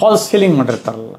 falls ceiling ಮಾಡಿರ್ತಾರಲ್ಲ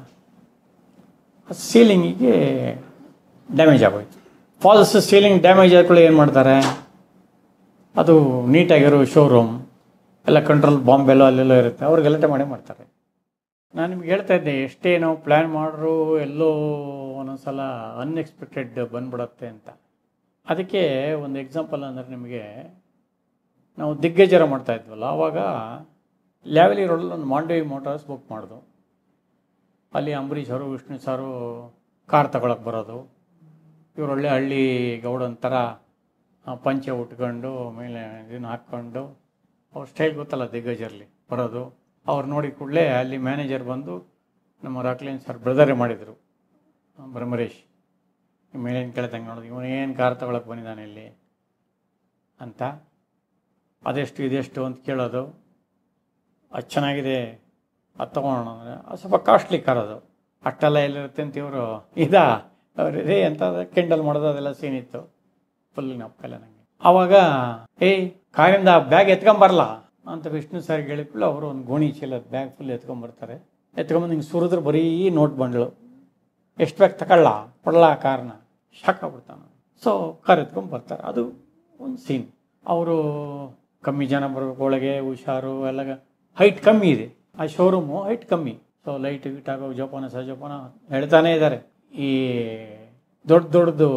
ಆ ಸೀಲಿಂಗಿಗೆ ಡ್ಯಾಮೇಜ್ ಆಗೋಯ್ತು ಫಾಲ್ಸ್ ಸೀಲಿಂಗ್ ಡ್ಯಾಮೇಜ್ ಆದ್ಕೊಳ್ಳಿ ಏನು ಮಾಡ್ತಾರೆ ಅದು ನೀಟಾಗಿರೋ ಶೋರೂಮ್ ಎಲ್ಲ ಕಂಟ್ರೋಲ್ ಬಾಂಬೆಲ್ಲೋ ಅಲ್ಲೆಲ್ಲೋ ಇರುತ್ತೆ ಅವ್ರು ಗಲಾಟೆ ಮಾಡೇ ಮಾಡ್ತಾರೆ ನಾನು ನಿಮ್ಗೆ ಹೇಳ್ತಾ ಇದ್ದೆ ಎಷ್ಟೇ ನಾವು ಪ್ಲ್ಯಾನ್ ಮಾಡಿದ್ರು ಎಲ್ಲೋ ಒಂದೊಂದ್ಸಲ ಅನ್ಎಕ್ಸ್ಪೆಕ್ಟೆಡ್ ಬಂದ್ಬಿಡತ್ತೆ ಅಂತ ಅದಕ್ಕೆ ಒಂದು ಎಕ್ಸಾಂಪಲ್ ಅಂದರೆ ನಿಮಗೆ ನಾವು ದಿಗ್ಗಜರ ಮಾಡ್ತಾ ಇದ್ವಲ್ಲ ಆವಾಗ ಲ್ಯಾವಲಿ ರೋಡಲ್ಲಿ ಒಂದು ಮಾಂಡವಿ ಮೋಟಾರ್ಸ್ ಬುಕ್ ಮಾಡಿದ್ರು ಅಲ್ಲಿ ಅಂಬರೀಷ್ ಅವರು ವಿಷ್ಣು ಸಾರು ಕಾರ್ ತಗೊಳಕ್ಕೆ ಬರೋದು ಇವ್ರು ಒಳ್ಳೆ ಹಳ್ಳಿ ಗೌಡನ ಥರ ಆ, ಪಂಚೆ ಉಟ್ಕೊಂಡು ಮೇಲೆ ಇದನ್ನು ಹಾಕ್ಕೊಂಡು ಅವ್ರ ಸ್ಟೈಲ್ ಗೊತ್ತಲ್ಲ ದಿಗ್ಗಜರಲ್ಲಿ ಬರೋದು ಅವ್ರು ನೋಡಿ ಕೂಡಲೇ ಅಲ್ಲಿ ಮ್ಯಾನೇಜರ್ ಬಂದು ನಮ್ಮ ರಾಕ್ಲಿನ್ ಸರ್ ಬ್ರದರೇ ಮಾಡಿದರು ಬ್ರಹ್ಮರೇಶ್ ಮೇಲಿನ ಕೆಳತಂಗೆ ನೋಡೋದು ಇವನು ಏನು ಕಾರ್ ತಗೊಳಕ್ಕೆ ಬಂದಿದ್ದಾನೆ ಇಲ್ಲಿ ಅಂತ ಅದೆಷ್ಟು ಇದೆಷ್ಟು ಅಂತ ಕೇಳೋದು ಅದು ಚೆನ್ನಾಗಿದೆ ಅದು ತೊಗೊಳೋಣ ಅಂದರೆ ಅದು ಸ್ವಲ್ಪ ಕಾಸ್ಟ್ಲಿ ಕಾರ್ ಅದು ಅಷ್ಟೆಲ್ಲ ಎಲ್ಲಿರುತ್ತೆ ಅಂತ ಇವರು ಇದಾ ಅವ್ರು ರೇ ಅಂತ ಕೆಂಡಲ್ ಮಾಡೋದು ಅದೆಲ್ಲ ಸೀನ್ ಇತ್ತು ಫುಲ್ ನಪ್ಪಲ್ಲ ನನಗೆ ಆವಾಗ ಏಯ್ ಕಾರಿಂದ ಬ್ಯಾಗ್ ಎತ್ಕೊಂಬರಲ್ಲ ಅಂತ ವಿಷ್ಣು ಸರ್ ಹೇಳಿಬಿಟ್ಟು ಅವರು ಒಂದು ಗೋಣಿ ಚೀಲದ ಬ್ಯಾಗ್ ಫುಲ್ ಎತ್ಕೊಂಬರ್ತಾರೆ ಎತ್ಕೊಂಬಂದು ಹಿಂಗೆ ಸುರಿದ್ರೆ ಬರೀ ನೋಟ್ ಬಂಡ್ಳು ಎಷ್ಟು ಬ್ಯಾಗ್ ತಗೊಳ್ಳ ಕೊಡಲ್ಲ ಕಾರ್ನ ಶಾಕ್ ಆಗ್ಬಿಡ್ತಾನೆ ಸೊ ಕಾರ್ ಎತ್ಕೊಂಡ್ ಬರ್ತಾರೆ ಅದು ಒಂದು ಸೀನ್ ಅವರು ಕಮ್ಮಿ ಜನ ಬರಬೇಕು ಒಳಗೆ ಹುಷಾರು ಎಲ್ಲ ಹೈಟ್ ಕಮ್ಮಿ ಇದೆ ಆ ಶೋರೂಮು ಹೈಟ್ ಕಮ್ಮಿ ಸೊ ಲೈಟ್ ಗಿಟ್ ಆಗೋ ಜೋಪಾನ ಸಜೋಪಾನ ಹೇಳ್ತಾನೇ ಇದ್ದಾರೆ ಈ ದೊಡ್ಡ ದೊಡ್ಡದು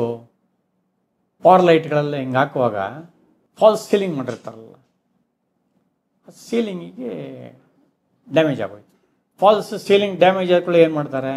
ಪವರ್ ಲೈಟ್ಗಳೆಲ್ಲ ಹಿಂಗೆ ಹಾಕುವಾಗ ಫಾಲ್ಸ್ ಸೀಲಿಂಗ್ ಮಾಡಿರ್ತಾರಲ್ಲ ಆ ಸೀಲಿಂಗಿಗೆ ಡ್ಯಾಮೇಜ್ ಆಗೋಯ್ತು ಫಾಲ್ಸ್ ಸೀಲಿಂಗ್ ಡ್ಯಾಮೇಜ್ ಆದ್ಕೊಳ್ಳಿ ಏನು ಮಾಡ್ತಾರೆ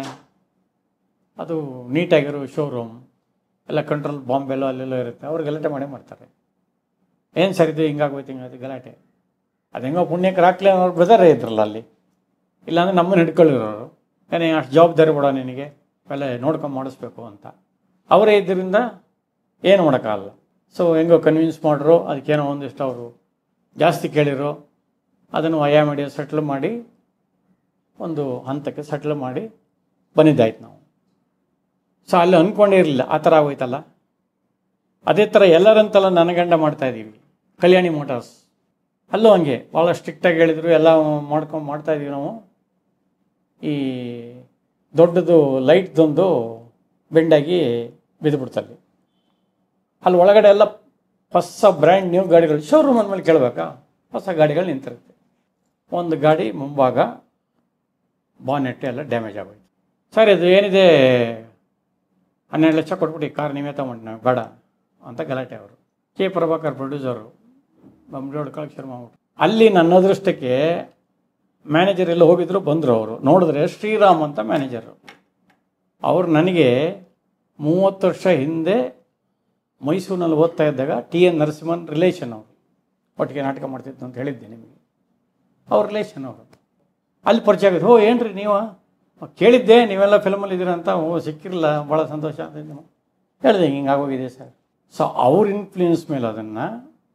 ಅದು ನೀಟಾಗಿರೋ ಶೋರೂಮ್ ಎಲ್ಲ ಕಂಟ್ರೋಲ್ ಬಾಂಬೆಲ್ಲೋ ಅಲ್ಲೆಲ್ಲೋ ಇರುತ್ತೆ ಅವ್ರು ಗಲಾಟೆ ಮಾಡೇ ಮಾಡ್ತಾರೆ ಏನು ಸರ್ ಇದು ಹಿಂಗಾಗೋಯ್ತು ಹಿಂಗಾಯ್ತು ಗಲಾಟೆ ಅದು ಹೆಂಗೋ ಪುಣ್ಯಕ್ಕೆ ರಾಕ್ಲಿ ಅವ್ರ ಬ್ರದರೇ ಇದ್ರಲ್ಲ ಅಲ್ಲಿ ಇಲ್ಲಾಂದ್ರೆ ನಮ್ಮನ್ನು ಹಿಡ್ಕೊಳ್ಳಿರೋರು ಏನೇ ಅಷ್ಟು ಜವಾಬ್ದಾರಿ ಬಿಡೋ ನಿನಗೆ ಅವೆಲ್ಲ ನೋಡ್ಕೊಂಡು ಮಾಡಿಸ್ಬೇಕು ಅಂತ ಅವರೇ ಇದರಿಂದ ಏನು ಮಾಡೋಕ್ಕಾಗಲ್ಲ ಸೊ ಹೆಂಗೋ ಕನ್ವಿನ್ಸ್ ಮಾಡ್ರು ಅದಕ್ಕೇನೋ ಒಂದಿಷ್ಟು ಅವರು ಜಾಸ್ತಿ ಕೇಳಿರೋ ಅದನ್ನು ವಯ ಮಾಡಿ ಸೆಟ್ಲ್ ಮಾಡಿ ಒಂದು ಹಂತಕ್ಕೆ ಸೆಟ್ಲ್ ಮಾಡಿ ಬಂದಿದ್ದಾಯ್ತು ನಾವು ಸೊ ಅಲ್ಲಿ ಅಂದ್ಕೊಂಡಿರಲಿಲ್ಲ ಆ ಥರ ಆಗೋಯ್ತಲ್ಲ ಅದೇ ಥರ ಎಲ್ಲರಂತೆಲ್ಲ ನನಗಂಡ ಮಾಡ್ತಾ ಇದ್ದೀವಿ ಕಲ್ಯಾಣಿ ಮೋಟಾರ್ಸ್ ಅಲ್ಲೂ ಹಂಗೆ ಭಾಳ ಸ್ಟ್ರಿಕ್ಟಾಗಿ ಹೇಳಿದರು ಎಲ್ಲ ಮಾಡ್ಕೊಂಡು ಮಾಡ್ತಾ ಇದೀವಿ ನಾವು ಈ ದೊಡ್ಡದು ಲೈಟ್ದೊಂದು ಬೆಂಡಾಗಿ ಬಿದ್ದುಬಿಡ್ತಲ್ಲಿ ಅಲ್ಲಿ ಒಳಗಡೆ ಎಲ್ಲ ಹೊಸ ಬ್ರ್ಯಾಂಡ್ ನ್ಯೂ ಗಾಡಿಗಳು ಶೋರೂಮ್ ಅಂದಮೇಲೆ ಕೇಳಬೇಕಾ ಹೊಸ ಗಾಡಿಗಳು ನಿಂತಿರುತ್ತೆ ಒಂದು ಗಾಡಿ ಮುಂಭಾಗ ಬಾನೆಟ್ ಎಲ್ಲ ಡ್ಯಾಮೇಜ್ ಆಗೋಯ್ತು ಸರ್ ಇದು ಏನಿದೆ ಹನ್ನೆರಡು ಲಕ್ಷ ಕೊಟ್ಬಿಟ್ಟು ಈ ಕಾರ್ ನೀವೇ ತಗೊಂಡು ನಾವು ಬೇಡ ಅಂತ ಗಲಾಟೆ ಅವರು ಕೆ ಪ್ರಭಾಕರ್ ಪ್ರೊಡ್ಯೂಸರು ಬಂಬಡಿ ಹೊಡ್ಕೊಳಕ್ಕೆ ಶುರು ಮಾಡ್ಬಿಟ್ಟು ಅಲ್ಲಿ ನನ್ನ ಅದೃಷ್ಟಕ್ಕೆ ಮ್ಯಾನೇಜರ್ ಎಲ್ಲ ಹೋಗಿದ್ರು ಬಂದರು ಅವರು ನೋಡಿದ್ರೆ ಶ್ರೀರಾಮ್ ಅಂತ ಮ್ಯಾನೇಜರು ಅವ್ರು ನನಗೆ ಮೂವತ್ತು ವರ್ಷ ಹಿಂದೆ ಮೈಸೂರಿನಲ್ಲಿ ಓದ್ತಾ ಇದ್ದಾಗ ಟಿ ಎನ್ ನರಸಿಂಹನ್ ರಿಲೇಷನ್ ಅವರು ಒಟ್ಟಿಗೆ ನಾಟಕ ಮಾಡ್ತಿದ್ದು ಅಂತ ಹೇಳಿದ್ದೆ ನಿಮಗೆ ಅವ್ರ ರಿಲೇಷನ್ ಅವರು ಅಲ್ಲಿ ಪರಿಚಯ ಆಗಿದ್ದು ಓ ಏನ್ರಿ ನೀವು ಕೇಳಿದ್ದೆ ನೀವೆಲ್ಲ ಫಿಲ್ಮಲ್ಲಿ ಇದ್ದೀರ ಅಂತ ಓ ಸಿಕ್ಕಿರಲಿಲ್ಲ ಭಾಳ ಸಂತೋಷ ಅಂತ ಹೇಳಿದೆ ಹಿಂಗೆ ಆಗೋಗಿದೆ ಸರ್ ಸೊ ಅವ್ರ ಇನ್ಫ್ಲೂಯೆನ್ಸ್ ಮೇಲೆ ಅದನ್ನು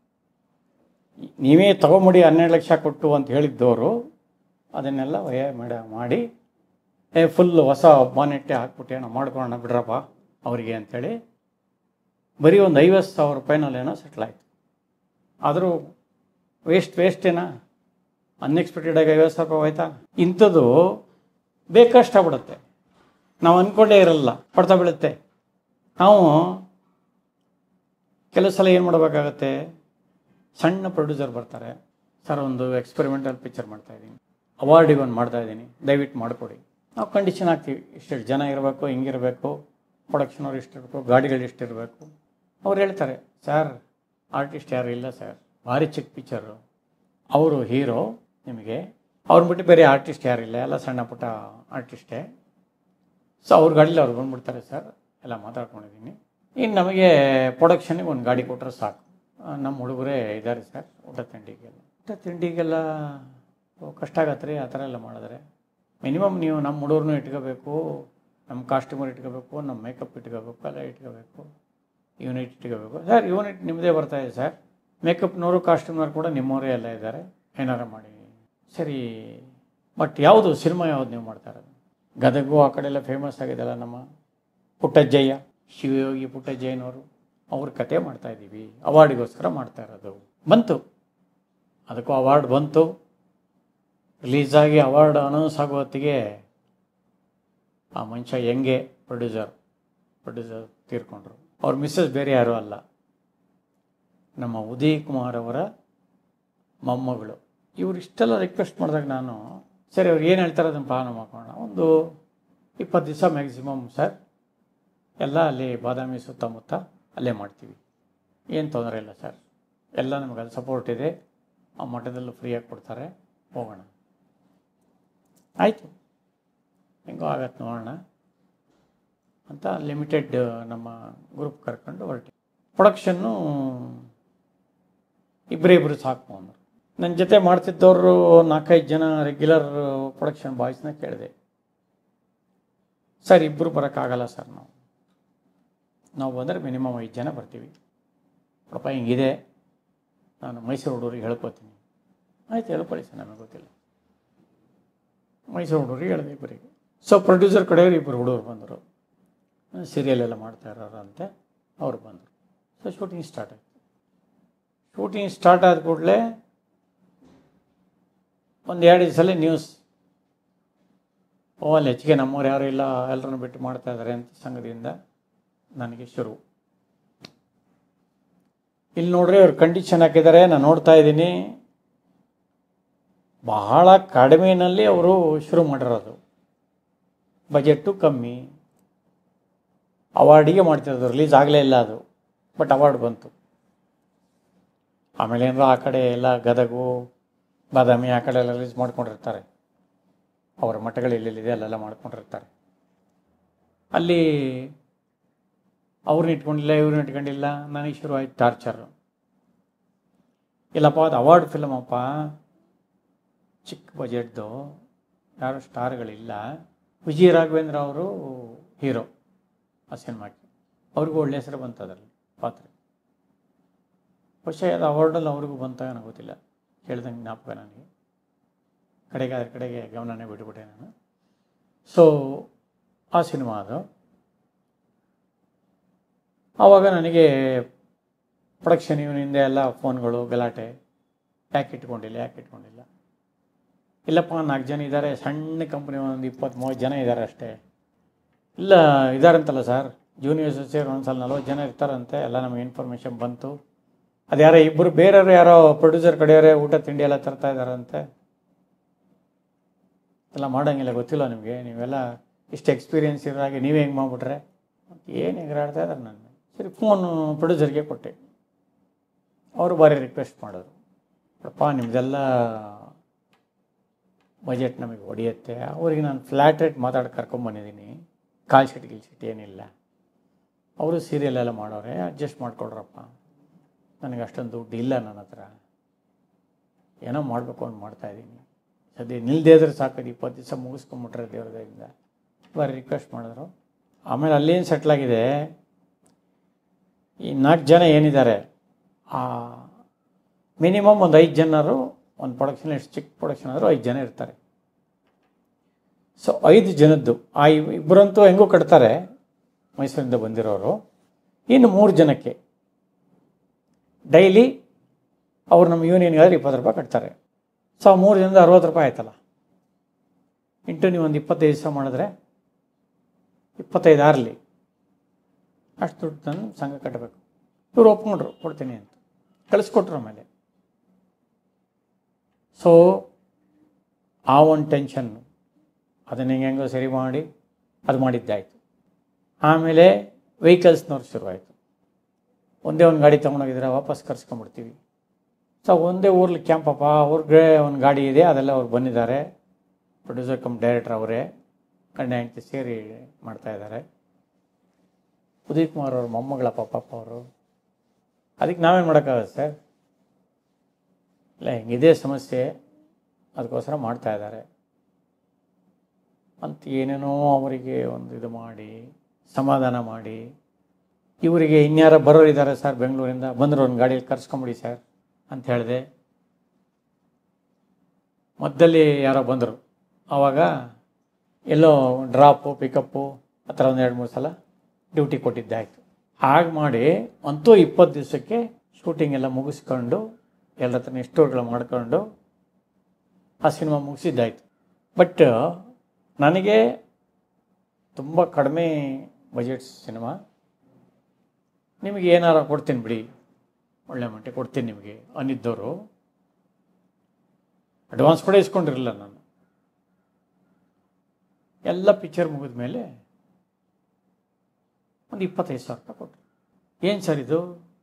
ನೀವೇ ತಗೊಂಬಿಡಿ ಹನ್ನೆರಡು ಲಕ್ಷ ಕೊಟ್ಟು ಅಂತ ಹೇಳಿದ್ದವರು ಅದನ್ನೆಲ್ಲ ವಯ ಮಾಡ ಮಾಡಿ ಏ ಫುಲ್ ಹೊಸ ಬಾನೆಟ್ಟೆ ಹಾಕ್ಬಿಟ್ಟು ಏನೋ ಮಾಡ್ಕೊಳ್ಳೋಣ ಬಿಡ್ರಪ್ಪ ಅವರಿಗೆ ಅಂಥೇಳಿ ಬರೀ ಒಂದು ಐವತ್ತು ಸಾವಿರ ರೂಪಾಯಿನಲ್ಲೇನೋ ಸೆಟ್ಲ್ ಆಯಿತು ಆದರೂ ವೇಸ್ಟ್ ವೇಸ್ಟೇನಾ ಅನ್ಎಕ್ಸ್ಪೆಕ್ಟೆಡಾಗಿ ಐವತ್ತು ಸಾವಿರ ರೂಪಾಯಿ ಹೋಯ್ತಾ ಇಂಥದ್ದು ಬೇಕಷ್ಟಾಗ್ಬಿಡುತ್ತೆ ನಾವು ಅಂದ್ಕೊಂಡೇ ಇರಲ್ಲ ಹೊಡ್ತಾ ಬೀಳುತ್ತೆ ನಾವು ಕೆಲವು ಸಲ ಏನು ಮಾಡಬೇಕಾಗತ್ತೆ ಸಣ್ಣ ಪ್ರೊಡ್ಯೂಸರ್ ಬರ್ತಾರೆ ಸರ್ ಒಂದು ಎಕ್ಸ್ಪೆರಿಮೆಂಟಲ್ ಪಿಕ್ಚರ್ ಮಾಡ್ತಾ ಇದ್ದೀನಿ ಅವಾರ್ಡಿಗೆ ಒಂದು ಮಾಡ್ತಾ ಇದ್ದೀನಿ ದಯವಿಟ್ಟು ಮಾಡಿಕೊಡಿ ನಾವು ಕಂಡೀಷನ್ ಹಾಕ್ತೀವಿ ಇಷ್ಟು ಜನ ಇರಬೇಕು ಹಿಂಗಿರಬೇಕು ಪ್ರೊಡಕ್ಷನ್ ಅವ್ರು ಇಷ್ಟಿರಬೇಕು ಗಾಡಿಗಳು ಇಷ್ಟಿರಬೇಕು ಅವ್ರು ಹೇಳ್ತಾರೆ ಸರ್ ಆರ್ಟಿಸ್ಟ್ ಯಾರು ಇಲ್ಲ ಸರ್ ಭಾರಿ ಚಿಕ್ಕ ಪಿಕ್ಚರು ಅವರು ಹೀರೋ ನಿಮಗೆ ಅವ್ರನ್ನ ಬಿಟ್ಟು ಬೇರೆ ಆರ್ಟಿಸ್ಟ್ ಯಾರಿಲ್ಲ ಎಲ್ಲ ಸಣ್ಣ ಪುಟ್ಟ ಆರ್ಟಿಸ್ಟೇ ಸೊ ಅವ್ರ ಗಾಡೀಲಿ ಅವ್ರು ಬಂದ್ಬಿಡ್ತಾರೆ ಸರ್ ಎಲ್ಲ ಮಾತಾಡ್ಕೊಂಡಿದ್ದೀನಿ ಇನ್ನು ನಮಗೆ ಪ್ರೊಡಕ್ಷನ್ಗೆ ಒಂದು ಗಾಡಿ ಕೊಟ್ಟರೆ ಸಾಕು ಆ, ನಮ್ಮ ಹುಡುಗರೇ ಇದ್ದಾರೆ ಸರ್ ಊಟ ತಿಂಡಿಗೆಲ್ಲ ಊಟ ತಿಂಡಿಗೆಲ್ಲ ಓ, ಕಷ್ಟ ಆಗತ್ತೆ ರೀ ಆ ಥರ ಎಲ್ಲ ಮಾಡಿದ್ರೆ ಮಿನಿಮಮ್ ನೀವು ನಮ್ಮ ಹುಡುಗರನ್ನೂ ಇಟ್ಕೋಬೇಕು ನಮ್ಮ ಕಾಸ್ಟ್ಯೂಮರ್ ಇಟ್ಕೋಬೇಕು ನಮ್ಮ ಮೇಕಪ್ ಇಟ್ಕೋಬೇಕು ಎಲ್ಲ ಇಟ್ಕೋಬೇಕು ಯೂನಿಟ್ ಇಟ್ಕೋಬೇಕು ಸರ್ ಯೂನಿಟ್ ನಿಮ್ಮದೇ ಬರ್ತಾ ಇದೆ ಸರ್ ಮೇಕಪ್ನವರು ಕಾಸ್ಟ್ಯೂಮ್ನವ್ರು ಕೂಡ ನಿಮ್ಮವರೇ ಎಲ್ಲ ಇದ್ದಾರೆ ಏನಾರ ಮಾಡಿ ಸರಿ ಬಟ್ ಯಾವುದು ಸಿನಿಮಾ ಯಾವುದು ನೀವು ಮಾಡ್ತಾ ಇರೋದು ಗದಗು ಆ ಕಡೆ ಎಲ್ಲ ಫೇಮಸ್ ಆಗಿದೆಲ್ಲ ನಮ್ಮ ಪುಟ್ಟಜ್ಜಯ್ಯ ಶಿವಯೋಗಿ ಪುಟ್ಟಜ್ಜಯ್ಯನವರು ಅವ್ರ ಕತೆ ಮಾಡ್ತಾ ಇದ್ದೀವಿ ಅವಾರ್ಡಿಗೋಸ್ಕರ ಮಾಡ್ತಾ ಇರೋದು ಬಂತು ಅದಕ್ಕೂ ಅವಾರ್ಡ್ ಬಂತು ರಿಲೀಸ್ ಆಗಿ ಅವಾರ್ಡ್ ಅನೌನ್ಸ್ ಆಗೋ ಹೊತ್ತಿಗೆ ಆ ಮನುಷ್ಯ ಹೆಂಗೆ ಪ್ರೊಡ್ಯೂಸರ್ ಪ್ರೊಡ್ಯೂಸರ್ ತೀರ್ಕೊಂಡ್ರು ಅವ್ರ ಮಿಸ್ಸಸ್ ಬೇರೆ ಯಾರೂ ಅಲ್ಲ ನಮ್ಮ ಉದಯ್ ಕುಮಾರ್ ಅವರ ಮೊಮ್ಮಗಳು ಇವ್ರು ಇಷ್ಟೆಲ್ಲ ರಿಕ್ವೆಸ್ಟ್ ಮಾಡಿದಾಗ ನಾನು ಸರಿ ಅವ್ರು ಏನು ಹೇಳ್ತಾರೆ ಅದನ್ನು ಪಾಲನೆ ಮಾಡ್ಕೊಳ್ಳೋಣ ಒಂದು ಇಪ್ಪತ್ತು ದಿವಸ ಮ್ಯಾಕ್ಸಿಮಮ್ ಸರ್ ಎಲ್ಲ ಅಲ್ಲಿ ಬಾದಾಮಿ ಸುತ್ತಮುತ್ತ ಅಲ್ಲೇ ಮಾಡ್ತೀವಿ ಏನು ತೊಂದರೆ ಇಲ್ಲ ಸರ್ ಎಲ್ಲ ನಮಗೆ ಅಲ್ಲಿ ಸಪೋರ್ಟ್ ಇದೆ ಆ ಮಠದಲ್ಲೂ ಫ್ರೀಯಾಗಿ ಕೊಡ್ತಾರೆ ಹೋಗೋಣ ಆಯಿತು ಹೆಂಗೋ ಆಗತ್ತೆ ನೋಡೋಣ ಅಂತ ಲಿಮಿಟೆಡ್ ನಮ್ಮ ಗ್ರೂಪ್ ಕರ್ಕೊಂಡು ಹೊರಟಿ ಪ್ರೊಡಕ್ಷನ್ನು ಇಬ್ಬರೇ ಇಬ್ಬರು ಸಾಕು ಅಂದರು ನನ್ನ ಜೊತೆ ಮಾಡ್ತಿದ್ದವರು ನಾಲ್ಕೈದು ಜನ ರೆಗ್ಯುಲರ್ ಪ್ರೊಡಕ್ಷನ್ ಬಾಯ್ಸ್ನ ಕೇಳಿದೆ ಸರ್ ಇಬ್ಬರು ಬರೋಕ್ಕಾಗಲ್ಲ ಸರ್ ನಾವು ನಾವು ಬಂದರೆ ಮಿನಿಮಮ್ ಐದು ಜನ ಬರ್ತೀವಿ ನೋಡಪ್ಪ ಹಿಂಗಿದೆ ನಾನು ಮೈಸೂರು ಹುಡುಗರಿಗೆ ಹೇಳ್ಕೊತೀನಿ ಆಯ್ತು ಹೇಳ್ಕೊಳ್ಳಿ ಸರ್ ನಮಗೆ ಗೊತ್ತಿಲ್ಲ ಮೈಸೂರು ಹುಡುಗರಿಗೆ ಹೇಳಿದೆ ಇಬ್ಬರಿಗೆ ಸೊ ಪ್ರೊಡ್ಯೂಸರ್ ಕಡೆಯವರು ಇಬ್ಬರು ಹುಡುಗರು ಬಂದರು ಸೀರಿಯಲ್ ಎಲ್ಲ ಮಾಡ್ತಾ ಇರೋರು ಅಂತೆ ಅವ್ರು ಬಂದರು ಸೊ ಶೂಟಿಂಗ್ ಸ್ಟಾರ್ಟ್ ಆಯಿತು ಶೂಟಿಂಗ್ ಸ್ಟಾರ್ಟ್ ಆದ ಕೂಡಲೇ ಒಂದು ಎರಡು ದಿವಸಲ್ಲೇ ನ್ಯೂಸ್ ಓ ಅಲ್ಲಿ ಹೆಚ್ಚಿಗೆ ನಮ್ಮವ್ರು ಯಾರು ಇಲ್ಲ ಎಲ್ಲರನ್ನು ಬಿಟ್ಟು ಮಾಡ್ತಾ ಇದ್ದಾರೆ ಅಂತ ಸಂಗತಿಯಿಂದ ನನಗೆ ಶುರು ಇಲ್ಲಿ ನೋಡ್ರಿ ಅವ್ರು ಕಂಡೀಷನ್ ಹಾಕಿದ್ದಾರೆ ನಾನು ನೋಡ್ತಾ ಇದ್ದೀನಿ ಬಹಳ ಕಡಿಮೆನಲ್ಲಿ ಅವರು ಶುರು ಮಾಡಿರೋದು ಬಜೆಟ್ಟು ಕಮ್ಮಿ ಅವಾರ್ಡಿಗೆ ಮಾಡ್ತಿರೋದು ರಿಲೀಸ್ ಆಗಲೇ ಇಲ್ಲ ಅದು ಬಟ್ ಅವಾರ್ಡ್ ಬಂತು ಆಮೇಲೆ ಏನಾರ ಆ ಕಡೆ ಎಲ್ಲ ಗದಗು ಬಾದಾಮಿ ಆ ಕಡೆ ಎಲ್ಲ ರಿಲೀಸ್ ಮಾಡ್ಕೊಂಡಿರ್ತಾರೆ ಅವರ ಮಠಗಳು ಎಲ್ಲೆಲ್ಲಿದೆ ಅಲ್ಲೆಲ್ಲ ಮಾಡ್ಕೊಂಡಿರ್ತಾರೆ ಅಲ್ಲಿ ಅವ್ರನ್ನ ಇಟ್ಕೊಂಡಿಲ್ಲ ಇವ್ರನ್ನ ಇಟ್ಕೊಂಡಿಲ್ಲ ನನಗೆ ಶುರು ಆಯ್ತು ಟಾರ್ಚರು ಇಲ್ಲಪ್ಪ ಅದು ಅವಾರ್ಡ್ ಫಿಲಮ್ ಅಪ್ಪ ಚಿಕ್ಕ ಬಜೆಟ್ದು ಯಾರು ಸ್ಟಾರ್ಗಳಿಲ್ಲ ವಿಜಯ ರಾಘವೇಂದ್ರ ಅವರು ಹೀರೋ ಆ ಸಿನಿಮಾಕ್ಕೆ ಅವ್ರಿಗೂ ಒಳ್ಳೆ ಹೆಸರು ಬಂತು ಅದರಲ್ಲಿ ಪಾತ್ರೆ ಬಹುಶಃ ಅದು ಅವಾರ್ಡಲ್ಲಿ ಅವ್ರಿಗೂ ಬಂತ ನನಗೆ ಗೊತ್ತಿಲ್ಲ ಕೇಳ್ದಂಗೆ ಜ್ಞಾಪಕ ನನಗೆ ಕಡೆಗೆ ಅದ್ರ ಕಡೆಗೆ ಗಮನನೇ ಬಿಟ್ಬಿಟ್ಟೆ ನಾನು ಸೊ ಆ ಸಿನಿಮಾ ಅದು ಆವಾಗ ನನಗೆ ಪ್ರೊಡಕ್ಷನ್ ಇವನಿಂದ ಎಲ್ಲ ಫೋನ್ಗಳು ಗಲಾಟೆ ಯಾಕೆ ಇಟ್ಕೊಂಡಿಲ್ಲ ಯಾಕೆ ಇಟ್ಕೊಂಡಿಲ್ಲ ಇಲ್ಲಪ್ಪ ನಾಲ್ಕು ಜನ ಇದ್ದಾರೆ ಸಣ್ಣ ಕಂಪ್ನಿ ಒಂದು ಇಪ್ಪತ್ತು ಮೂವತ್ತು ಜನ ಇದ್ದಾರೆ ಅಷ್ಟೇ ಇಲ್ಲ ಇದ್ದಾರಂತಲ್ಲ ಸರ್ ಜೂನಿಯರ್ಸ್ ಸೇರಿ ಒಂದು ಸಲ ನಲ್ವತ್ತು ಜನ ಇರ್ತಾರಂತೆ ಎಲ್ಲ ನಮಗೆ ಇನ್ಫಾರ್ಮೇಷನ್ ಬಂತು ಅದು ಯಾರೋ ಇಬ್ಬರು ಬೇರೆಯವರು ಯಾರೋ ಪ್ರೊಡ್ಯೂಸರ್ ಕಡೆಯವರೇ ಊಟ ತಿಂಡಿ ಎಲ್ಲ ತರ್ತಾ ಇದ್ದಾರಂತೆ ಎಲ್ಲ ಮಾಡೋಂಗಿಲ್ಲ ಗೊತ್ತಿಲ್ಲ ನಿಮಗೆ ನೀವೆಲ್ಲ ಇಷ್ಟು ಎಕ್ಸ್ಪೀರಿಯೆನ್ಸ್ ಇರೋದಾಗೆ ನೀವೇ ಹೆಂಗೆ ಮಾಡಿಬಿಟ್ರೆ ಏನು ಎಗರಾಡ್ತಾ ಇದ್ದಾರೆ ನಾನು ಸರಿ ಫೋನು ಪ್ರೊಡ್ಯೂಸರ್ಗೆ ಕೊಟ್ಟೆ ಅವರು ಭಾರಿ ರಿಕ್ವೆಸ್ಟ್ ಮಾಡಿದ್ರು ಅಪ್ಪ ನಿಮ್ಮದೆಲ್ಲ ಬಜೆಟ್ ನಮಗೆ ಹೊಡೆಯುತ್ತೆ ಅವರಿಗೆ ನಾನು ಫ್ಲ್ಯಾಟ್ ರೇಟ್ ಮಾತಾಡಿ ಕರ್ಕೊಂಬಂದಿದ್ದೀನಿ ಕಾಲ್ ಶೀಟ್ ಗಿಲ್ ಶೀಟ್ ಏನಿಲ್ಲ ಅವರು ಸೀರಿಯಲ್ ಎಲ್ಲ ಮಾಡೋರೆ ಅಡ್ಜಸ್ಟ್ ಮಾಡ್ಕೊಳ್ರಪ್ಪ ನನಗೆ ಅಷ್ಟೊಂದು ದುಡ್ಡು ಇಲ್ಲ ನನ್ನ ಹತ್ರ ಏನೋ ಮಾಡಬೇಕು ಅಂತ ಮಾಡ್ತಾಯಿದ್ದೀನಿ ಸದ್ಯ ನಿಲ್ಲದೇ ಇದ್ರೆ ಸಾಕೋದು ಇಪ್ಪತ್ತು ದಿವಸ ಮುಗಿಸ್ಕೊಂಬಿಟ್ರೆ ದೇವ್ರದಿಂದ ಬಾರಿ ರಿಕ್ವೆಸ್ಟ್ ಮಾಡಿದ್ರು ಆಮೇಲೆ ಅಲ್ಲೇನು ಸೆಟ್ಲಾಗಿದೆ ಈ ನಾಲ್ಕು ಜನ ಏನಿದ್ದಾರೆ ಆ ಮಿನಿಮಮ್ ಒಂದು ಐದು ಜನರು ಒಂದು ಪ್ರೊಡಕ್ಷನ್ ಎಷ್ಟು ಚಿಕ್ಕ ಪ್ರೊಡಕ್ಷನ್ ಆದರೂ ಐದು ಜನ ಇರ್ತಾರೆ ಸೊ ಐದು ಜನದ್ದು ಆ ಇಬ್- ಇಬ್ಬರಂತೂ ಹೆಂಗೂ ಕಟ್ತಾರೆ ಮೈಸೂರಿಂದ ಬಂದಿರೋರು ಇನ್ನು ಮೂರು ಜನಕ್ಕೆ ಡೈಲಿ ಅವ್ರು ನಮ್ಮ ಯೂನಿಯನ್ಗಾದ್ರೆ ಇಪ್ಪತ್ತು ರೂಪಾಯಿ ಕಟ್ತಾರೆ ಸೊ ಆ ಮೂರು ಜನದ ಅರವತ್ತು ರೂಪಾಯಿ ಆಯ್ತಲ್ಲ ಇಂಟು ನೀವು ಒಂದು ಇಪ್ಪತ್ತೈದು ದಿವಸ ಮಾಡಿದ್ರೆ ಇಪ್ಪತ್ತೈದು ಆರಲಿ ಅಷ್ಟು ದುಡ್ಡು ತಂದು ಸಂಘ ಕಟ್ಟಬೇಕು ಇವ್ರು ಒಪ್ಕೊಂಡ್ರು ಕೊಡ್ತೀನಿ ಅಂತ ಕಳಿಸ್ಕೊಟ್ರು ಆಮೇಲೆ ಸೊ ಆ ಒಂದು ಟೆನ್ಷನ್ನು ಅದನ್ನ ಹೆಂಗೆ ಹೆಂಗೋ ಸರಿ ಮಾಡಿ ಅದು ಮಾಡಿದ್ದಾಯಿತು ಆಮೇಲೆ ವೆಹಿಕಲ್ಸ್ನವ್ರು ಶುರುವಾಯಿತು ಒಂದೇ ಒಂದು ಗಾಡಿ ತೊಗೊಂಡೋಗಿದ್ರೆ ವಾಪಸ್ ಕರ್ಸ್ಕೊಂಡ್ಬಿಡ್ತೀವಿ ಸೊ ಒಂದೇ ಊರ್ಲಿ ಕ್ಯಾಂಪಪ್ಪ ಅವ್ರಿಗೆ ಒಂದು ಗಾಡಿ ಇದೆ ಅದೆಲ್ಲ ಅವ್ರು ಬಂದಿದ್ದಾರೆ ಪ್ರೊಡ್ಯೂಸರ್ ಕಮ್ ಡೈರೆಕ್ಟರ್ ಅವರೇ ಗಂಡ ಹೆಂಡತಿ ಸೇರಿ ಮಾಡ್ತಾ ಇದ್ದಾರೆ ಉದಯ್ ಕುಮಾರ್ ಅವ್ರ ಮೊಮ್ಮಗಳ ಪಾಪ ಅವರು ಅದಕ್ಕೆ ನಾವೇನು ಮಾಡೋಕ್ಕಾಗತ್ತೆ ಸರ್ ಇಲ್ಲ ಹಿಂಗಿದೆ ಸಮಸ್ಯೆ ಅದಕ್ಕೋಸ್ಕರ ಮಾಡ್ತಾ ಇದ್ದಾರೆ ಅಂತ ಏನೇನೋ ಅವರಿಗೆ ಒಂದು ಇದು ಮಾಡಿ ಸಮಾಧಾನ ಮಾಡಿ ಇವರಿಗೆ ಇನ್ಯಾರ ಬರೋರಿದ್ದಾರೆ ಸರ್ ಬೆಂಗಳೂರಿಂದ ಬಂದರು ಒಂದು ಗಾಡಿಯಲ್ಲಿ ಕರ್ಸ್ಕೊಂಬಿಡಿ ಸರ್ ಅಂತ ಹೇಳಿದೆ ಮಧ್ಯದಲ್ಲಿ ಯಾರೋ ಬಂದರು ಆವಾಗ ಎಲ್ಲೋ ಡ್ರಾಪು ಪಿಕಪ್ಪು ಆ ಥರ ಒಂದು ಎರಡು ಮೂರು ಸಲ ಡ್ಯೂಟಿ ಕೊಟ್ಟಿದ್ದಾಯಿತು ಹಾಗೆ ಮಾಡಿ ಅಂತೂ ಇಪ್ಪತ್ತು ದಿವಸಕ್ಕೆ ಶೂಟಿಂಗ್ ಎಲ್ಲ ಮುಗಿಸ್ಕೊಂಡು ಎಲ್ಲ ಹತ್ರ ಸ್ಟೋರ್ಗಳು ಮಾಡ್ಕೊಂಡು ಆ ಸಿನಿಮಾ ಮುಗಿಸಿದ್ದಾಯಿತು ಬಟ್ ನನಗೆ ತುಂಬ ಕಡಿಮೆ ಬಜೆಟ್ ಸಿನಿಮಾ ನಿಮಗೆ ಏನಾರ ಕೊಡ್ತೀನಿ ಬಿಡಿ ಒಳ್ಳೆ ಮಟ್ಟಿಗೆ ಕೊಡ್ತೀನಿ ನಿಮಗೆ ಅನ್ನಿದ್ದವರು ಅಡ್ವಾನ್ಸ್ ಕೂಡ ಇಸ್ಕೊಂಡಿರಲಿಲ್ಲ ನಾನು ಎಲ್ಲ ಪಿಕ್ಚರ್ ಮುಗಿದ ಮೇಲೆ ಒಂದು ಇಪ್ಪತ್ತೈದು ಸಾವಿರ ರೂಪಾಯಿ ಕೊಟ್ಟರು ಏನು ಸರ್ ಇದು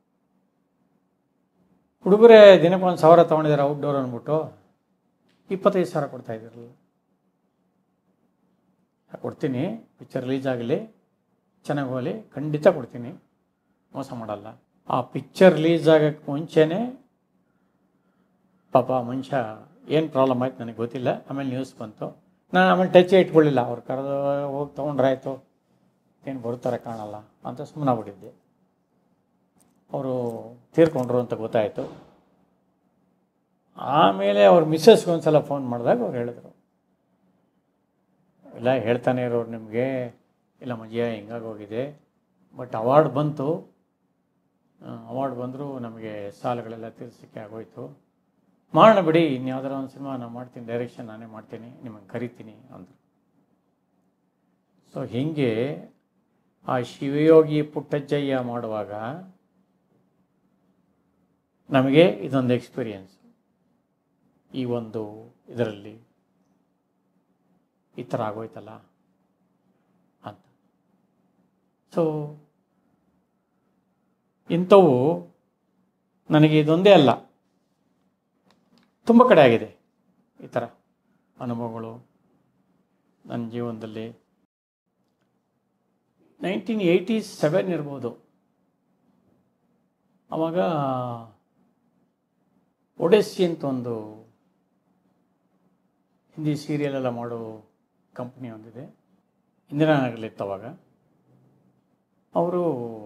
ಹುಡುಗರೇ ದಿನಕ್ಕೆ ಒಂದು ಸಾವಿರ ತೊಗೊಂಡಿದ್ದಾರೆ ಔಟ್ಡೋರ್ ಅಂದ್ಬಿಟ್ಟು ಇಪ್ಪತ್ತೈದು ಸಾವಿರ ಕೊಡ್ತಾ ಇದ್ದೀರಲ್ಲ ಕೊಡ್ತೀನಿ ಪಿಕ್ಚರ್ ರಿಲೀಸ್ ಆಗಲಿ ಚೆನ್ನಾಗಿ ಹೋಗಲಿ ಖಂಡಿತ ಕೊಡ್ತೀನಿ ಮೋಸ ಮಾಡಲ್ಲ ಆ ಪಿಕ್ಚರ್ ರಿಲೀಸ್ ಆಗೋಕ್ಕೆ ಮುಂಚೆನೇ ಪಾಪ ಮನುಷ್ಯ ಏನು ಪ್ರಾಬ್ಲಮ್ ಆಯ್ತು ನನಗೆ ಗೊತ್ತಿಲ್ಲ ಆಮೇಲೆ ನ್ಯೂಸ್ ಬಂತು ನಾನು ಆಮೇಲೆ ಟಚೇ ಇಟ್ಕೊಳ್ಳಿಲ್ಲ ಅವ್ರು ಕರೆದು ಹೋಗಿ ತೊಗೊಂಡ್ರಾಯ್ತು ಏನು ಬರ್ತಾರೆ ಕಾಣಲ್ಲ ಅಂತ ಸುಮ್ಮನಾಗ್ಬಿಟ್ಟಿದ್ದೆ ಅವರು ತೀರ್ಕೊಂಡ್ರು ಅಂತ ಗೊತ್ತಾಯಿತು ಆಮೇಲೆ ಅವ್ರ ಮಿಸ್ಸಸ್ಗೆ ಒಂದು ಸಲ ಫೋನ್ ಮಾಡಿದಾಗ ಅವ್ರು ಹೇಳಿದ್ರು ಇಲ್ಲ ಹೇಳ್ತಾನೆ ಇರೋರು ನಿಮಗೆ ಇಲ್ಲ ಮಜ್ಜಿಯ ಹಿಂಗಾಗಿ ಹೋಗಿದೆ ಬಟ್ ಅವಾರ್ಡ್ ಬಂತು ಅವಾರ್ಡ್ ಬಂದರೂ ನಮಗೆ ಸಾಲಗಳೆಲ್ಲ ತೀರ್ಸೋಕ್ಕೆ ಆಗೋಯ್ತು ಮಾಡೋಣ ಬಿಡಿ ಇನ್ಯಾವ್ದಾರ ಒಂದು ಸಿನಿಮಾ ನಾನು ಮಾಡ್ತೀನಿ ಡೈರೆಕ್ಷನ್ ನಾನೇ ಮಾಡ್ತೀನಿ ನಿಮಗೆ ಕರಿತೀನಿ ಅಂದರು ಸೊ ಹೀಗೆ ಆ ಶಿವಯೋಗಿ ಪುಟ್ಟಜ್ಜಯ್ಯ ಮಾಡುವಾಗ ನಮಗೆ ಇದೊಂದು ಎಕ್ಸ್ಪೀರಿಯನ್ಸ್ ಈ ಒಂದು ಇದರಲ್ಲಿ ಈ ಥರ ಆಗೋಯ್ತಲ್ಲ ಅಂತ ಸೊ ಇಂಥವು ನನಗೆ ಇದೊಂದೇ ಅಲ್ಲ ತುಂಬ ಕಡೆ ಆಗಿದೆ ಈ ಥರ ಅನುಭವಗಳು ನನ್ನ ಜೀವನದಲ್ಲಿ ನೈನ್ಟೀನ್ ಏಯ್ಟಿ ಸೆವೆನ್ ಇರ್ಬೋದು ಆವಾಗ ಒಡೆಸ್ಸಿ ಅಂತ ಒಂದು ಹಿಂದಿ ಸೀರಿಯಲ್ ಎಲ್ಲ ಮಾಡೋ ಕಂಪ್ನಿ ಒಂದಿದೆ ಇಂದಿರಾನಗರಲ್ಲಿತ್ತು ಅವಾಗ ಅವರು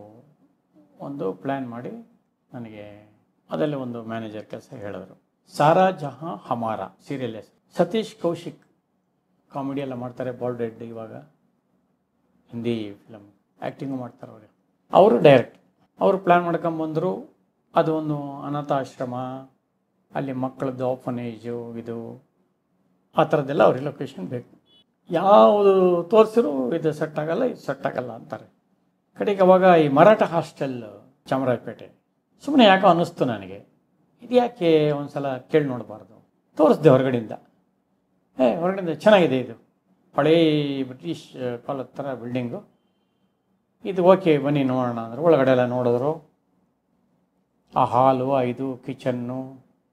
ಒಂದು ಪ್ಲ್ಯಾನ್ ಮಾಡಿ ನನಗೆ ಅದರಲ್ಲಿ ಒಂದು ಮ್ಯಾನೇಜರ್ ಕೆಲಸ ಹೇಳಿದ್ರು ಸಾರಾ ಜಹಾಂ ಹಮಾರ ಸೀರಿಯಲ್ ಹೆಸರು ಸತೀಶ್ ಕೌಶಿಕ್ ಕಾಮಿಡಿ ಎಲ್ಲ ಮಾಡ್ತಾರೆ ಬಾಲ್ಡೆಡ್ ಇವಾಗ ಹಿಂದಿ ಫಿಲಮ್ ಆ್ಯಕ್ಟಿಂಗು ಮಾಡ್ತಾರೆ ಅವರು ಅವರು ಡೈರೆಕ್ಟ್ ಅವರು ಪ್ಲ್ಯಾನ್ ಮಾಡ್ಕೊಂಬಂದರು ಅದು ಒಂದು ಅನಾಥಾಶ್ರಮ ಅಲ್ಲಿ ಮಕ್ಕಳದ್ದು ಆಫನೇಜು ಇದು ಆ ಥರದ್ದೆಲ್ಲ ಅವ್ರಿಗೆ ಲೊಕೇಶನ್ ಬೇಕು ಯಾವುದು ತೋರಿಸಿದ್ರು ಇದು ಸೆಟ್ ಆಗಲ್ಲ ಇದು ಸೆಟ್ ಆಗಲ್ಲ ಅಂತಾರೆ ಕಡೆಗೆ ಅವಾಗ ಈ ಮರಾಠ ಹಾಸ್ಟೆಲ್ ಚಾಮರಾಜಪೇಟೆ ಸುಮ್ಮನೆ ಯಾಕೋ ಅನ್ನಿಸ್ತು ನನಗೆ ಇದು ಯಾಕೆ ಒಂದು ಸಲ ಕೇಳಿ ನೋಡಬಾರ್ದು ತೋರಿಸ್ದೆ ಹೊರಗಡೆಯಿಂದ ಏ ಹೊರಗಡೆಯಿಂದ ಚೆನ್ನಾಗಿದೆ ಇದು ಹಳೇ ಬ್ರಿಟಿಷ್ ಕಾಲದ ಥರ ಬಿಲ್ಡಿಂಗು ಇದು ಓಕೆ ಬನ್ನಿ ನೋಡೋಣ ಅಂದ್ರೆ ಒಳಗಡೆ ಎಲ್ಲ ನೋಡಿದ್ರು ಆ ಹಾಲು ಆ ಇದು ಕಿಚನ್ನು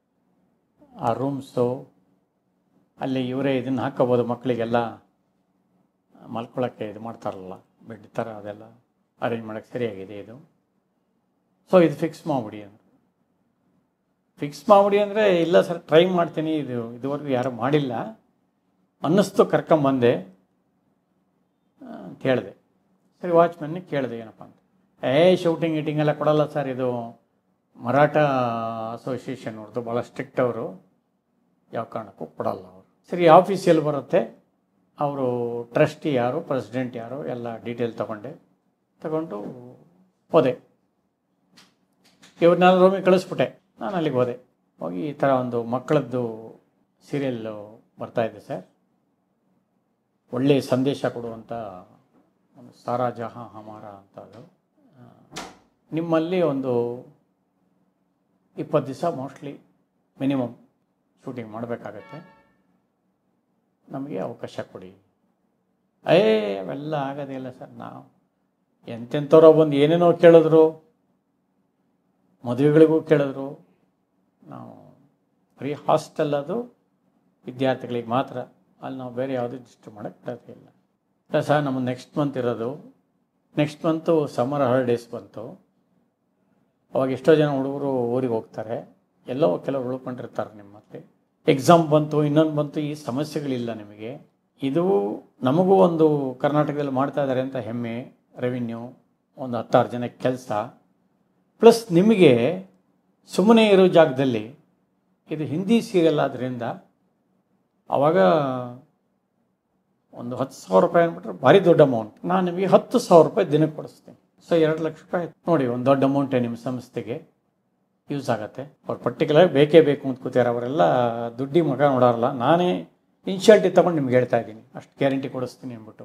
ಆ ರೂಮ್ಸು ಅಲ್ಲಿ ಇವರೇ ಇದನ್ನು ಹಾಕೋಬೋದು ಮಕ್ಕಳಿಗೆಲ್ಲ ಮಲ್ಕೊಳ್ಳೋಕ್ಕೆ ಇದು ಮಾಡ್ತಾರಲ್ಲ ಬೆಡ್ ಥರ ಅದೆಲ್ಲ ಅರೇಂಜ್ ಮಾಡೋಕ್ಕೆ ಸರಿಯಾಗಿದೆ ಇದು ಸೊ ಇದು ಫಿಕ್ಸ್ ಮಾಡಿಬಿಡಿ ಅಂದರು ಫಿಕ್ಸ್ ಮಾಡಿಬಿಡಿ ಅಂದರೆ ಇಲ್ಲ ಸರ್ ಟ್ರೈ ಮಾಡ್ತೀನಿ ಇದು ಇದುವರೆಗೂ ಯಾರೂ ಮಾಡಿಲ್ಲ ಅನ್ನಿಸ್ತು ಕರ್ಕೊಂಬಂದೆ ಆ, ಅಂತ ಹೇಳಿದೆ ಸರಿ ವಾಚ್ಮನ್ನಿಗೆ ಕೇಳಿದೆ ಏನಪ್ಪ ಅಂತ ಏ ಶೂಟಿಂಗ್ ಗೀಟಿಂಗ್ ಎಲ್ಲ ಕೊಡಲ್ಲ ಸರ್ ಇದು ಮರಾಠ ಅಸೋಸಿಯೇಷನ್ ಅವ್ರದ್ದು ಭಾಳ ಸ್ಟ್ರಿಕ್ಟ್ ಅವರು ಯಾವ ಕಾರಣಕ್ಕೂ ಕೊಡಲ್ಲ ಅವರು ಸರಿ ಆಫೀಸಿಯಲ್ಲಿ ಬರುತ್ತೆ ಅವರು ಟ್ರಸ್ಟಿ ಯಾರು ಪ್ರೆಸಿಡೆಂಟ್ ಯಾರು ಎಲ್ಲ ಡೀಟೇಲ್ ತಗೊಂಡೆ ತಗೊಂಡು ಹೋದೆ ಇವ್ರನ್ನೆಲ್ಲ ರೂಮಿಗೆ ಕಳಿಸ್ಬಿಟ್ಟೆ ನಾನು ಅಲ್ಲಿಗೆ ಹೋದೆ ಹೋಗಿ ಈ ಥರ ಒಂದು ಮಕ್ಕಳದ್ದು ಸೀರಿಯಲ್ಲು ಬರ್ತಾಯಿದೆ ಸರ್ ಒಳ್ಳೆಯ ಸಂದೇಶ ಕೊಡುವಂಥ ಒಂದು ಸಾರಾ ಜಹಾಂ ಹಮಾರ ಅಂತ ಅದು ಆ, ನಿಮ್ಮಲ್ಲಿ ಒಂದು ಇಪ್ಪತ್ತು ದಿವಸ ಮೋಸ್ಟ್ಲಿ ಮಿನಿಮಮ್ ಶೂಟಿಂಗ್ ಮಾಡಬೇಕಾಗತ್ತೆ ನಮಗೆ ಅವಕಾಶ ಕೊಡಿ ಏ ಅವೆಲ್ಲ ಆಗೋದೇ ಇಲ್ಲ ಸರ್ ನಾವು ಎಂತೆಂಥವ್ರೋ ಬಂದು ಏನೇನೋ ಕೇಳಿದ್ರು ಮದುವೆಗಳಿಗೂ ಕೇಳಿದ್ರು ನಾವು ಬರೀ ಹಾಸ್ಟೆಲ್ ಅದು ವಿದ್ಯಾರ್ಥಿಗಳಿಗೆ ಮಾತ್ರ ಅಲ್ಲಿ ನಾವು ಬೇರೆ ಯಾವುದೂ ಡಿಸ್ಟರ್ಬ್ ಮಾಡೋಕ್ಕೆ ಬಿಡೋದೇ ಇಲ್ಲ ಇಲ್ಲ ಸರ್ ನಮ್ಮ ನೆಕ್ಸ್ಟ್ ಮಂತ್ ಇರೋದು ನೆಕ್ಸ್ಟ್ ಮಂತು ಸಮ್ಮರ್ ಹಾಲಿಡೇಸ್ ಬಂತು ಅವಾಗ ಎಷ್ಟೋ ಜನ ಹುಡುಗರು ಊರಿಗೆ ಹೋಗ್ತಾರೆ ಎಲ್ಲೋ ಕೆಲವರು ಉಳ್ಕೊಂಡಿರ್ತಾರೆ ನಿಮ್ಮ ಮತ್ತೆ ಎಕ್ಸಾಮ್ ಬಂತು ಇನ್ನೊಂದು ಬಂತು ಈ ಸಮಸ್ಯೆಗಳಿಲ್ಲ ನಿಮಗೆ ಇದು ನಮಗೂ ಒಂದು ಕರ್ನಾಟಕದಲ್ಲಿ ಮಾಡ್ತಾ ಇದ್ದಾರೆ ಅಂತ ಹೆಮ್ಮೆ ರೆವಿನ್ಯೂ ಒಂದು ಹತ್ತಾರು ಜನಕ್ಕೆ ಕೆಲಸ ಪ್ಲಸ್ ನಿಮಗೆ ಸುಮ್ಮನೆ ಇರೋ ಜಾಗದಲ್ಲಿ ಇದು ಹಿಂದಿ ಸೀರಿಯಲ್ ಆದ್ದರಿಂದ ಆವಾಗ ಒಂದು ಹತ್ತು ಸಾವಿರ ರೂಪಾಯಿ ಅಂದ್ಬಿಟ್ರೆ ಭಾರಿ ದೊಡ್ಡ ಅಮೌಂಟ್ ನಾನು ನಿಮಗೆ ಹತ್ತು ಸಾವಿರ ರೂಪಾಯಿ ದಿನಕ್ಕೆ ಕೊಡಿಸ್ತೀನಿ ಸೊ ಎರಡು ಲಕ್ಷ ರೂಪಾಯಿ ನೋಡಿ ಒಂದು ದೊಡ್ಡ ಅಮೌಂಟೇ ನಿಮ್ಮ ಸಂಸ್ಥೆಗೆ ಯೂಸ್ ಆಗುತ್ತೆ ಅವ್ರು ಪರ್ಟಿಕ್ಯುಲರ್ ಬೇಕೇ ಬೇಕು ಅಂತ ಕೂತಾರೆ ಅವರೆಲ್ಲ ದುಡ್ಡಿ ಮಗ ನೋಡೋರಲ್ಲ ನಾನೇ ಇನ್ಶಿಯಾಲ್ಟಿ ತೊಗೊಂಡು ನಿಮ್ಗೆ ಹೇಳ್ತಾ ಇದ್ದೀನಿ ಅಷ್ಟು ಗ್ಯಾರಂಟಿ ಕೊಡಿಸ್ತೀನಿ ಅಂದ್ಬಿಟ್ಟು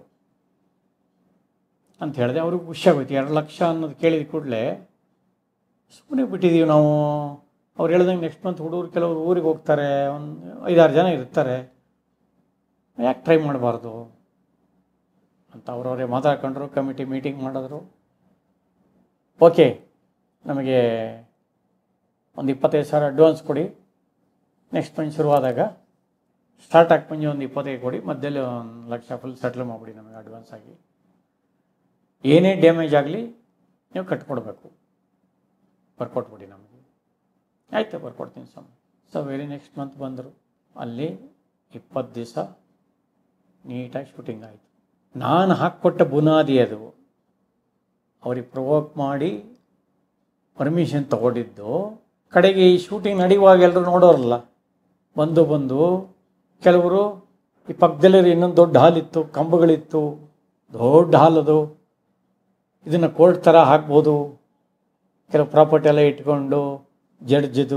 ಅಂತ ಹೇಳಿದೆ ಅವ್ರಿಗೆ ಖುಷಿ ಆಗೋಯ್ತು ಎರಡು ಲಕ್ಷ ಅನ್ನೋದು ಕೇಳಿದ ಕೂಡಲೇ ಸುಮ್ಮನೆ ಬಿಟ್ಟಿದ್ದೀವಿ ನಾವು ಅವ್ರು ಹೇಳ್ದಂಗೆ ನೆಕ್ಸ್ಟ್ ಮಂತ್ ಹುಡುಗರು ಕೆಲವರು ಊರಿಗೆ ಹೋಗ್ತಾರೆ ಒಂದು ಐದಾರು ಜನ ಇರ್ತಾರೆ ಯಾಕೆ ಟ್ರೈ ಮಾಡಬಾರ್ದು ಅಂತ ಅವ್ರವರೇ ಮಾತಾಡ್ಕೊಂಡ್ರು ಕಮಿಟಿ ಮೀಟಿಂಗ್ ಮಾಡಿದ್ರು ಓಕೆ ನಮಗೆ ಒಂದು ಇಪ್ಪತ್ತೈದು ಸಾವಿರ ಅಡ್ವಾನ್ಸ್ ಕೊಡಿ ನೆಕ್ಸ್ಟ್ ಮಂತ್ ಶುರುವಾದಾಗ ಸ್ಟಾರ್ಟ್ ಆಗಿ ಮುಂಚೆ ಒಂದು ಇಪ್ಪತ್ತೈದು ಕೊಡಿ ಮಧ್ಯದಲ್ಲಿ ಒಂದು ಲಕ್ಷ ಫುಲ್ ಸೆಟ್ಲ್ ಮಾಡಿಬಿಡಿ ನಮಗೆ ಅಡ್ವಾನ್ಸ್ ಆಗಿ ಏನೇ ಡ್ಯಾಮೇಜ್ ಆಗಲಿ ನೀವು ಕಟ್ಕೊಡ್ಬೇಕು ಬರ್ಕೊಟ್ಬಿಡಿ ನಮಗೆ ಆಯಿತು ಬರ್ಕೊಡ್ತೀನಿ ಸ್ವಾಮಿ ಸೊ ವೆರಿ ನೆಕ್ಸ್ಟ್ ಮಂತ್ ಬಂದರು ಅಲ್ಲಿ ಇಪ್ಪತ್ತು ದಿವಸ ನೀಟಾಗಿ ಶೂಟಿಂಗ್ ಆಯಿತು ನಾನು ಹಾಕ್ಕೊಟ್ಟ ಬುನಾದಿ ಅದು ಅವ್ರಿಗೆ ಪ್ರವೋಕ್ ಮಾಡಿ ಪರ್ಮಿಷನ್ ತಗೊಂಡಿದ್ದು ಕಡೆಗೆ ಈ ಶೂಟಿಂಗ್ ನಡೆಯುವಾಗ ಎಲ್ಲರೂ ನೋಡೋರಲ್ಲ ಬಂದು ಬಂದು ಕೆಲವರು ಈ ಪಕ್ಕದಲ್ಲೇ ಇನ್ನೊಂದು ದೊಡ್ಡ ಹಾಲ್ ಇತ್ತು ಕಂಬಗಳಿತ್ತು ದೊಡ್ಡ ಹಾಲ್ ಅದು ಇದನ್ನು ಕೋರ್ಟ್ ಥರ ಹಾಕ್ಬೋದು ಕೆಲವು ಪ್ರಾಪರ್ಟಿ ಎಲ್ಲ ಇಟ್ಕೊಂಡು ಜಡ್ಜ್ದು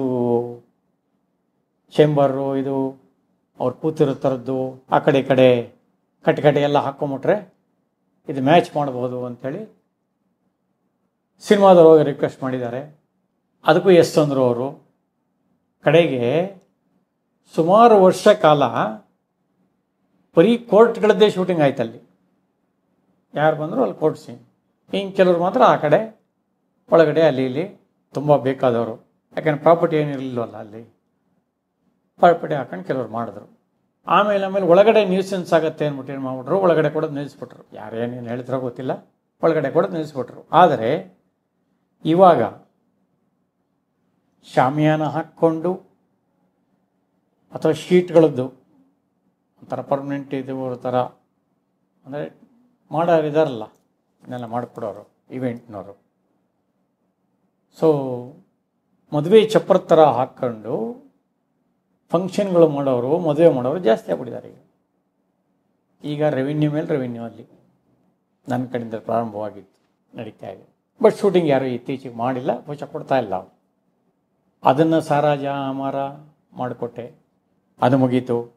ಚೇಂಬರು ಇದು ಅವ್ರು ಕೂತಿರೋ ಥರದ್ದು ಆ ಕಡೆ ಈ ಕಡೆ ಕಟ್ಟೆ ಕಟ್ಟೆ ಎಲ್ಲ ಹಾಕ್ಕೊಂಬಿಟ್ರೆ ಇದು ಮ್ಯಾಚ್ ಮಾಡ್ಬೋದು ಅಂಥೇಳಿ ಸಿನಿಮಾದವ್ರು ಹೋಗಿ ರಿಕ್ವೆಸ್ಟ್ ಮಾಡಿದ್ದಾರೆ ಅದಕ್ಕೂ ಎಸ್ ಅಂದರು ಅವರು ಕಡೆಗೆ ಸುಮಾರು ವರ್ಷ ಕಾಲ ಬರೀ ಕೋರ್ಟ್ಗಳದ್ದೇ ಶೂಟಿಂಗ್ ಆಯ್ತಲ್ಲಿ ಯಾರು ಬಂದರು ಅಲ್ಲಿ ಕೋರ್ಟ್ ಸೀನ್ ಹಿಂಗೆ ಕೆಲವರು ಮಾತ್ರ ಆ ಕಡೆ ಒಳಗಡೆ ಅಲ್ಲಿ ಇಲ್ಲಿ ತುಂಬ ಬೇಕಾದವರು ಯಾಕಂದ್ರೆ ಪ್ರಾಪರ್ಟಿ ಏನಿರಲಿಲ್ವಲ್ಲ ಅಲ್ಲಿ ಪ್ರಾಪರ್ಟಿ ಹಾಕೊಂಡು ಕೆಲವರು ಮಾಡಿದ್ರು ಆಮೇಲೆ ಆಮೇಲೆ ಒಳಗಡೆ ನ್ಯೂಸೆನ್ಸ್ ಆಗುತ್ತೆ ಅಂದ್ಬಿಟ್ಟು ಏನು ಮಾಡ್ಬಿಟ್ರು ಒಳಗಡೆ ಕೂಡ ನಿಲ್ಲಿಸ್ಬಿಟ್ರು ಯಾರೇನೇನು ಹೇಳಿದ್ರೋ ಗೊತ್ತಿಲ್ಲ ಒಳಗಡೆ ಕೂಡ ನಿಲ್ಲಿಸ್ಬಿಟ್ರು ಆದರೆ ಇವಾಗ ಶಾಮಿಯಾನ ಹಾಕ್ಕೊಂಡು ಅಥವಾ ಶೀಟ್ಗಳದ್ದು ಒಂಥರ ಪರ್ಮನೆಂಟ್ ಇದು ಥರ ಅಂದರೆ ಮಾಡೋರು ಇದಾರಲ್ಲ ಇದನ್ನೆಲ್ಲ ಮಾಡಿಕೊಡೋರು ಇವೆಂಟ್ನವರು ಸೊ ಮದುವೆ ಚಪ್ಪರ ಥರ ಹಾಕ್ಕೊಂಡು ಫಂಕ್ಷನ್ಗಳು ಮಾಡೋರು ಮದುವೆ ಮಾಡೋರು ಜಾಸ್ತಿ ಆಗ್ಬಿಟ್ಟಿದ್ದಾರೆ ಈಗ ಈಗ ರೆವಿನ್ಯೂ ಮೇಲೆ ರೆವಿನ್ಯೂ ಅಲ್ಲಿ ನನ್ನ ಕಡೆಯಿಂದ ಪ್ರಾರಂಭವಾಗಿತ್ತು ನಡೀತಾ ಇದೆ ಬಟ್ ಶೂಟಿಂಗ್ ಯಾರೂ ಇತ್ತೀಚೆಗೆ ಮಾಡಿಲ್ಲ ಬಹುಶಃ ಕೊಡ್ತಾ ಇಲ್ಲ ಅವ್ರು ಅದನ್ನು ಸಾರಾಜ ಅಮರ ಮಾಡಿಕೊಟ್ಟೆ ಅದು ಮುಗೀತು